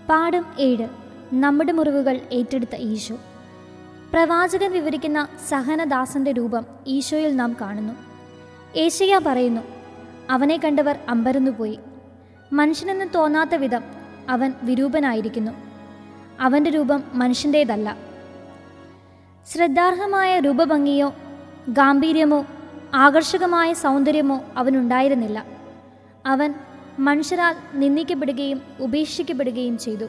പാഠം ഏഴ് നമ്മുടെ മുറിവുകൾ ഏറ്റെടുത്ത ഈശോ പ്രവാചകൻ വിവരിക്കുന്ന സഹനദാസന്റെ രൂപം ഈശോയിൽ നാം കാണുന്നു ഏഷ്യ പറയുന്നു അവനെ കണ്ടവർ അമ്പരന്നുപോയി മനുഷ്യനെന്ന് തോന്നാത്ത വിധം അവൻ വിരൂപനായിരിക്കുന്നു അവൻ്റെ രൂപം മനുഷ്യൻ്റേതല്ല ശ്രദ്ധാർഹമായ രൂപഭംഗിയോ ഗാംഭീര്യമോ ആകർഷകമായ സൗന്ദര്യമോ അവനുണ്ടായിരുന്നില്ല അവൻ മനുഷ്യരാൽ നിന്ദിക്കപ്പെടുകയും ഉപേക്ഷിക്കപ്പെടുകയും ചെയ്തു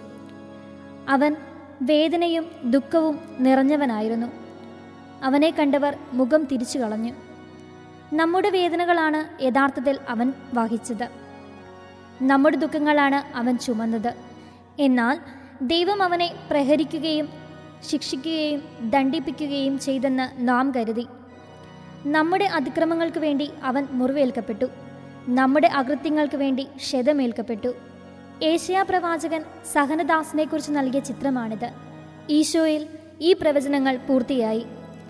അവൻ വേദനയും ദുഃഖവും നിറഞ്ഞവനായിരുന്നു അവനെ കണ്ടവർ മുഖം തിരിച്ചു കളഞ്ഞു നമ്മുടെ വേദനകളാണ് യഥാർത്ഥത്തിൽ അവൻ വഹിച്ചത് നമ്മുടെ ദുഃഖങ്ങളാണ് അവൻ ചുമന്നത് എന്നാൽ ദൈവം അവനെ പ്രഹരിക്കുകയും ശിക്ഷിക്കുകയും ദണ്ഡിപ്പിക്കുകയും ചെയ്തെന്ന് നാം കരുതി നമ്മുടെ അതിക്രമങ്ങൾക്ക് വേണ്ടി അവൻ മുറിവേൽക്കപ്പെട്ടു നമ്മുടെ അകൃത്യങ്ങൾക്ക് വേണ്ടി ക്ഷതമേൽക്കപ്പെട്ടു ഏഷ്യാ പ്രവാചകൻ സഹനദാസിനെക്കുറിച്ച് നൽകിയ ചിത്രമാണിത് ഈശോയിൽ ഈ പ്രവചനങ്ങൾ പൂർത്തിയായി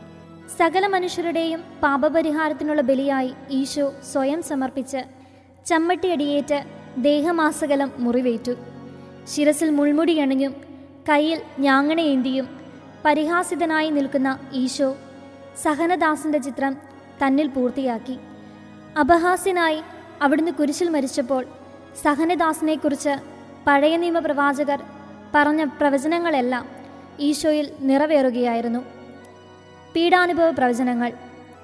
സകല മനുഷ്യരുടെയും പാപപരിഹാരത്തിനുള്ള ബലിയായി ഈശോ സ്വയം സമർപ്പിച്ച് ചമ്മട്ടിയടിയേറ്റ് ദേഹമാസകലം മുറിവേറ്റു ശിരസിൽ മുൾമുടി അണിഞ്ഞും കയ്യിൽ ഞാങ്ങണയേന്തിയും പരിഹാസിതനായി നിൽക്കുന്ന ഈശോ സഹനദാസിൻ്റെ ചിത്രം തന്നിൽ പൂർത്തിയാക്കി അപഹാസ്യനായി അവിടുന്ന് കുരിശിൽ മരിച്ചപ്പോൾ സഹനദാസിനെക്കുറിച്ച് പഴയ നിയമ പ്രവാചകർ പറഞ്ഞ പ്രവചനങ്ങളെല്ലാം ഈശോയിൽ നിറവേറുകയായിരുന്നു പീഡാനുഭവ പ്രവചനങ്ങൾ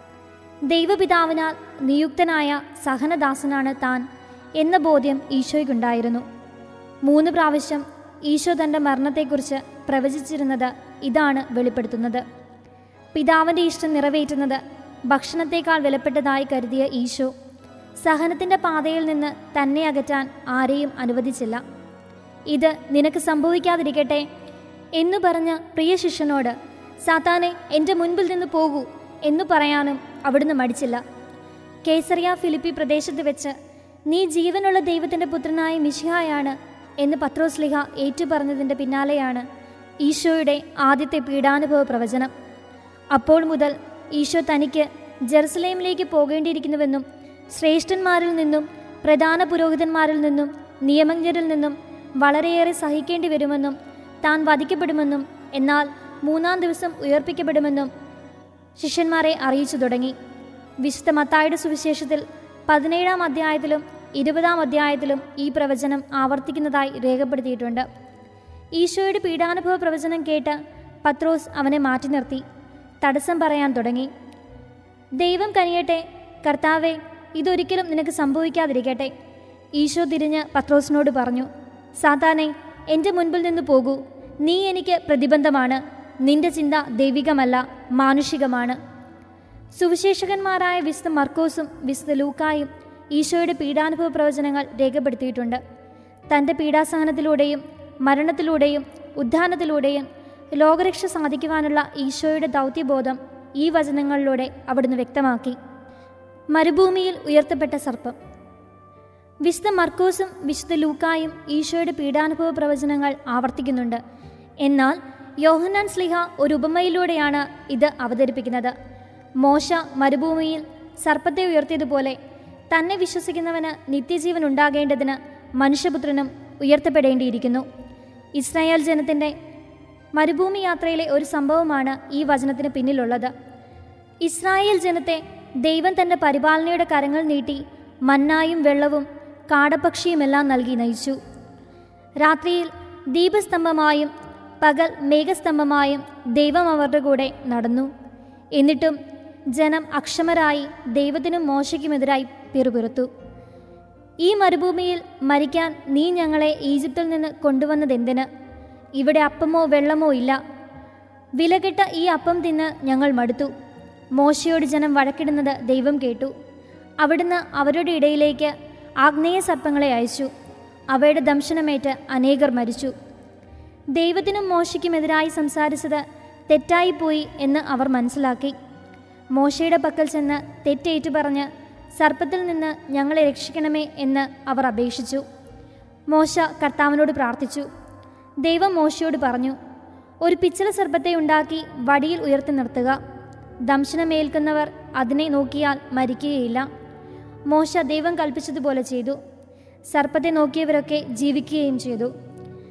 ദൈവപിതാവിനാൽ നിയുക്തനായ സഹനദാസനാണ് താൻ എന്ന ബോധ്യം ഈശോയ്ക്കുണ്ടായിരുന്നു മൂന്ന് പ്രാവശ്യം ഈശോ തൻ്റെ മരണത്തെക്കുറിച്ച് പ്രവചിച്ചിരുന്നത് ഇതാണ് വെളിപ്പെടുത്തുന്നത് പിതാവിൻ്റെ ഇഷ്ടം നിറവേറ്റുന്നത് ഭക്ഷണത്തേക്കാൾ വിലപ്പെട്ടതായി കരുതിയ ഈശോ സഹനത്തിൻ്റെ പാതയിൽ നിന്ന് തന്നെ അകറ്റാൻ ആരെയും അനുവദിച്ചില്ല ഇത് നിനക്ക് സംഭവിക്കാതിരിക്കട്ടെ എന്നു പറഞ്ഞ പ്രിയ ശിഷ്യനോട് സാത്താനെ എൻ്റെ മുൻപിൽ നിന്ന് പോകൂ എന്നു പറയാനും അവിടുന്ന് മടിച്ചില്ല കേസറിയ ഫിലിപ്പി പ്രദേശത്ത് വെച്ച് നീ ജീവനുള്ള ദൈവത്തിൻ്റെ പുത്രനായ മിശിഹായാണ് എന്ന് പത്രോസ്ലിഹ ഏറ്റുപറഞ്ഞതിൻ്റെ പിന്നാലെയാണ് ഈശോയുടെ ആദ്യത്തെ പീഡാനുഭവ പ്രവചനം അപ്പോൾ മുതൽ ഈശോ തനിക്ക് ജെറുസലേമിലേക്ക് പോകേണ്ടിയിരിക്കുന്നുവെന്നും ശ്രേഷ്ഠന്മാരിൽ നിന്നും പ്രധാന പുരോഹിതന്മാരിൽ നിന്നും നിയമജ്ഞരിൽ നിന്നും വളരെയേറെ സഹിക്കേണ്ടി വരുമെന്നും താൻ വധിക്കപ്പെടുമെന്നും എന്നാൽ മൂന്നാം ദിവസം ഉയർപ്പിക്കപ്പെടുമെന്നും ശിഷ്യന്മാരെ അറിയിച്ചു തുടങ്ങി വിശുദ്ധ മത്തായുടെ സുവിശേഷത്തിൽ പതിനേഴാം അധ്യായത്തിലും ഇരുപതാം അധ്യായത്തിലും ഈ പ്രവചനം ആവർത്തിക്കുന്നതായി രേഖപ്പെടുത്തിയിട്ടുണ്ട് ഈശോയുടെ പീഡാനുഭവ പ്രവചനം കേട്ട് പത്രോസ് അവനെ മാറ്റി നിർത്തി തടസ്സം പറയാൻ തുടങ്ങി ദൈവം കനിയട്ടെ കർത്താവെ ഇതൊരിക്കലും നിനക്ക് സംഭവിക്കാതിരിക്കട്ടെ ഈശോ തിരിഞ്ഞ് പത്രോസിനോട് പറഞ്ഞു സാത്താനെ എൻ്റെ മുൻപിൽ നിന്ന് പോകൂ നീ എനിക്ക് പ്രതിബന്ധമാണ് നിന്റെ ചിന്ത ദൈവികമല്ല മാനുഷികമാണ് സുവിശേഷകന്മാരായ വിശുദ്ധ മർക്കോസും വിശുദ്ധ ലൂക്കായും ഈശോയുടെ പീഡാനുഭവ പ്രവചനങ്ങൾ രേഖപ്പെടുത്തിയിട്ടുണ്ട് തൻ്റെ പീഡാസഹനത്തിലൂടെയും മരണത്തിലൂടെയും ഉദ്ധാനത്തിലൂടെയും ലോകരക്ഷ സാധിക്കുവാനുള്ള ഈശോയുടെ ദൗത്യബോധം ഈ വചനങ്ങളിലൂടെ അവിടുന്ന് വ്യക്തമാക്കി മരുഭൂമിയിൽ ഉയർത്തപ്പെട്ട സർപ്പം വിശുദ്ധ മർക്കോസും വിശുദ്ധ ലൂക്കായും ഈശോയുടെ പീഡാനുഭവ പ്രവചനങ്ങൾ ആവർത്തിക്കുന്നുണ്ട് എന്നാൽ യോഹന്നാൻ സ്ലിഹ ഒരു ഉപമയിലൂടെയാണ് ഇത് അവതരിപ്പിക്കുന്നത് മോശ മരുഭൂമിയിൽ സർപ്പത്തെ ഉയർത്തിയതുപോലെ തന്നെ വിശ്വസിക്കുന്നവന് നിത്യജീവൻ ഉണ്ടാകേണ്ടതിന് മനുഷ്യപുത്രനും ഉയർത്തപ്പെടേണ്ടിയിരിക്കുന്നു ഇസ്രായേൽ ജനത്തിൻ്റെ മരുഭൂമി യാത്രയിലെ ഒരു സംഭവമാണ് ഈ വചനത്തിന് പിന്നിലുള്ളത് ഇസ്രായേൽ ജനത്തെ ദൈവം തൻ്റെ പരിപാലനയുടെ കരങ്ങൾ നീട്ടി മന്നായും വെള്ളവും കാടപക്ഷിയുമെല്ലാം നൽകി നയിച്ചു രാത്രിയിൽ ദീപസ്തംഭമായും പകൽ മേഘസ്തംഭമായും ദൈവം അവരുടെ കൂടെ നടന്നു എന്നിട്ടും ജനം അക്ഷമരായി ദൈവത്തിനും മോശയ്ക്കുമെതിരായി പിറുപിറുത്തു ഈ മരുഭൂമിയിൽ മരിക്കാൻ നീ ഞങ്ങളെ ഈജിപ്തിൽ നിന്ന് കൊണ്ടുവന്നതെന്തിന് ഇവിടെ അപ്പമോ വെള്ളമോ ഇല്ല വിലകെട്ട ഈ അപ്പം തിന്ന് ഞങ്ങൾ മടുത്തു മോശയോട് ജനം വഴക്കിടുന്നത് ദൈവം കേട്ടു അവിടുന്ന് അവരുടെ ഇടയിലേക്ക് ആഗ്നേയ സർപ്പങ്ങളെ അയച്ചു അവയുടെ ദംശനമേറ്റ് അനേകർ മരിച്ചു ദൈവത്തിനും മോശയ്ക്കുമെതിരായി സംസാരിച്ചത് തെറ്റായിപ്പോയി എന്ന് അവർ മനസ്സിലാക്കി മോശയുടെ പക്കൽ ചെന്ന് തെറ്റേറ്റു പറഞ്ഞ് സർപ്പത്തിൽ നിന്ന് ഞങ്ങളെ രക്ഷിക്കണമേ എന്ന് അവർ അപേക്ഷിച്ചു മോശ കർത്താവിനോട് പ്രാർത്ഥിച്ചു ദൈവം മോശയോട് പറഞ്ഞു ഒരു പിച്ചള സർപ്പത്തെ ഉണ്ടാക്കി വടിയിൽ ഉയർത്തി നിർത്തുക ദംശനമേൽക്കുന്നവർ അതിനെ നോക്കിയാൽ മരിക്കുകയില്ല മോശ ദൈവം കൽപ്പിച്ചതുപോലെ ചെയ്തു സർപ്പത്തെ നോക്കിയവരൊക്കെ ജീവിക്കുകയും ചെയ്തു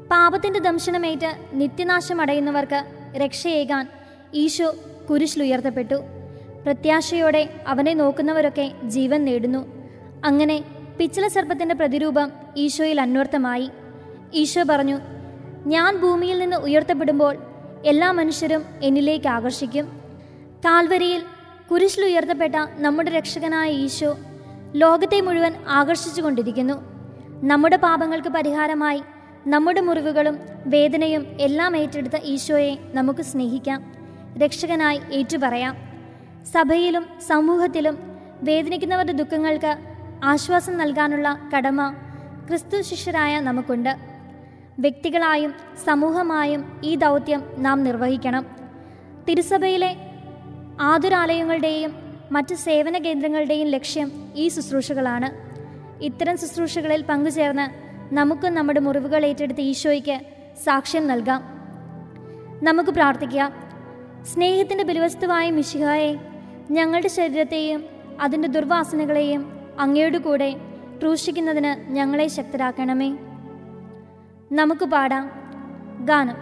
പാപത്തിൻ്റെ ദംശനമേറ്റ് നിത്യനാശമടയുന്നവർക്ക് രക്ഷയേകാൻ ഈശോ കുരിശിലുയർത്തപ്പെട്ടു പ്രത്യാശയോടെ അവനെ നോക്കുന്നവരൊക്കെ ജീവൻ നേടുന്നു അങ്ങനെ പിച്ചള സർപ്പത്തിൻ്റെ പ്രതിരൂപം ഈശോയിൽ അന്വർത്ഥമായി ഈശോ പറഞ്ഞു ഞാൻ ഭൂമിയിൽ നിന്ന് ഉയർത്തപ്പെടുമ്പോൾ എല്ലാ മനുഷ്യരും എന്നിലേക്ക് ആകർഷിക്കും കാൽവരിയിൽ കുരിശിലുയർത്തപ്പെട്ട നമ്മുടെ രക്ഷകനായ ഈശോ ലോകത്തെ മുഴുവൻ ആകർഷിച്ചുകൊണ്ടിരിക്കുന്നു നമ്മുടെ പാപങ്ങൾക്ക് പരിഹാരമായി നമ്മുടെ മുറിവുകളും വേദനയും എല്ലാം ഏറ്റെടുത്ത ഈശോയെ നമുക്ക് സ്നേഹിക്കാം രക്ഷകനായി ഏറ്റുപറയാം സഭയിലും സമൂഹത്തിലും വേദനിക്കുന്നവരുടെ ദുഃഖങ്ങൾക്ക് ആശ്വാസം നൽകാനുള്ള കടമ ക്രിസ്തു ശിഷ്യരായ നമുക്കുണ്ട് വ്യക്തികളായും സമൂഹമായും ഈ ദൗത്യം നാം നിർവഹിക്കണം തിരുസഭയിലെ ആതുരാലയങ്ങളുടെയും മറ്റ് സേവന കേന്ദ്രങ്ങളുടെയും ലക്ഷ്യം ഈ ശുശ്രൂഷകളാണ് ഇത്തരം ശുശ്രൂഷകളിൽ പങ്കുചേർന്ന് നമുക്കും നമ്മുടെ മുറിവുകൾ ഏറ്റെടുത്ത് ഈശോയ്ക്ക് സാക്ഷ്യം നൽകാം നമുക്ക് പ്രാർത്ഥിക്കാം സ്നേഹത്തിൻ്റെ ബലിവസ്തുവായ മിശിഹായെ ഞങ്ങളുടെ ശരീരത്തെയും അതിൻ്റെ ദുർവാസനകളെയും അങ്ങയുടെ കൂടെ ക്രൂശിക്കുന്നതിന് ഞങ്ങളെ ശക്തരാക്കണമേ നമുക്ക് പാടാം ഗാനം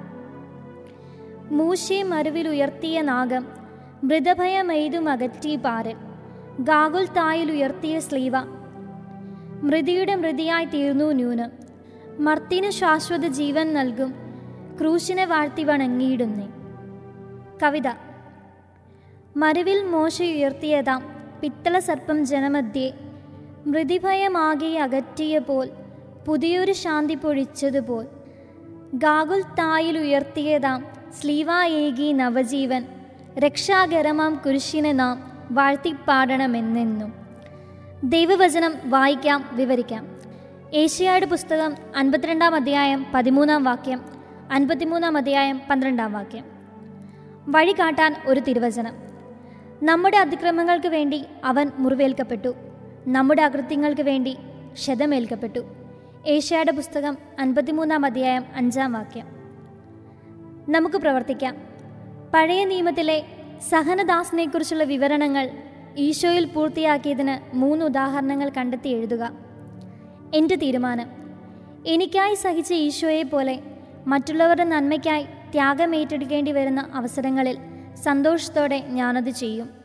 മൂശെ മരുവിലുയർത്തിയ നാഗം മൃതഭയമെയ്തുമകറ്റി പാരൽ ഗാകുൽ തായിലുയർത്തിയ സ്ലീവ മൃതിയുടെ മൃതിയായി തീർന്നു ന്യൂനം മർത്തിനു ശാശ്വത ജീവൻ നൽകും ക്രൂശിനെ വാഴ്ത്തി വണങ്ങിയിടുന്നേ കവിത മരുവിൽ മോശയുയർത്തിയതാം പിത്തള സർപ്പം ജനമധ്യേ മൃതിഭയമാകെ അകറ്റിയപ്പോൾ പുതിയൊരു ശാന്തി പൊഴിച്ചതുപോൽ ഗാകുൽ തായിലുയർത്തിയതാം സ്ലീവായേകി നവജീവൻ രക്ഷാകരമാം കുരിശിനെ നാം വാഴ്ത്തിപ്പാടണമെന്നെന്നും ദൈവവചനം വായിക്കാം വിവരിക്കാം ഏഷ്യയുടെ പുസ്തകം അൻപത്തിരണ്ടാം അധ്യായം പതിമൂന്നാം വാക്യം അൻപത്തിമൂന്നാം അധ്യായം പന്ത്രണ്ടാം വാക്യം വഴി കാട്ടാൻ ഒരു തിരുവചനം നമ്മുടെ അതിക്രമങ്ങൾക്ക് വേണ്ടി അവൻ മുറിവേൽക്കപ്പെട്ടു നമ്മുടെ അകൃത്യങ്ങൾക്ക് വേണ്ടി ക്ഷതമേൽക്കപ്പെട്ടു ഏഷ്യയുടെ പുസ്തകം അൻപത്തിമൂന്നാം അധ്യായം അഞ്ചാം വാക്യം നമുക്ക് പ്രവർത്തിക്കാം പഴയ നിയമത്തിലെ സഹനദാസിനെക്കുറിച്ചുള്ള വിവരണങ്ങൾ ഈശോയിൽ പൂർത്തിയാക്കിയതിന് മൂന്ന് ഉദാഹരണങ്ങൾ കണ്ടെത്തി എഴുതുക എൻ്റെ തീരുമാനം എനിക്കായി സഹിച്ച ഈശോയെ പോലെ മറ്റുള്ളവരുടെ നന്മയ്ക്കായി ത്യാഗം ഏറ്റെടുക്കേണ്ടി വരുന്ന അവസരങ്ങളിൽ സന്തോഷത്തോടെ ഞാനത് ചെയ്യും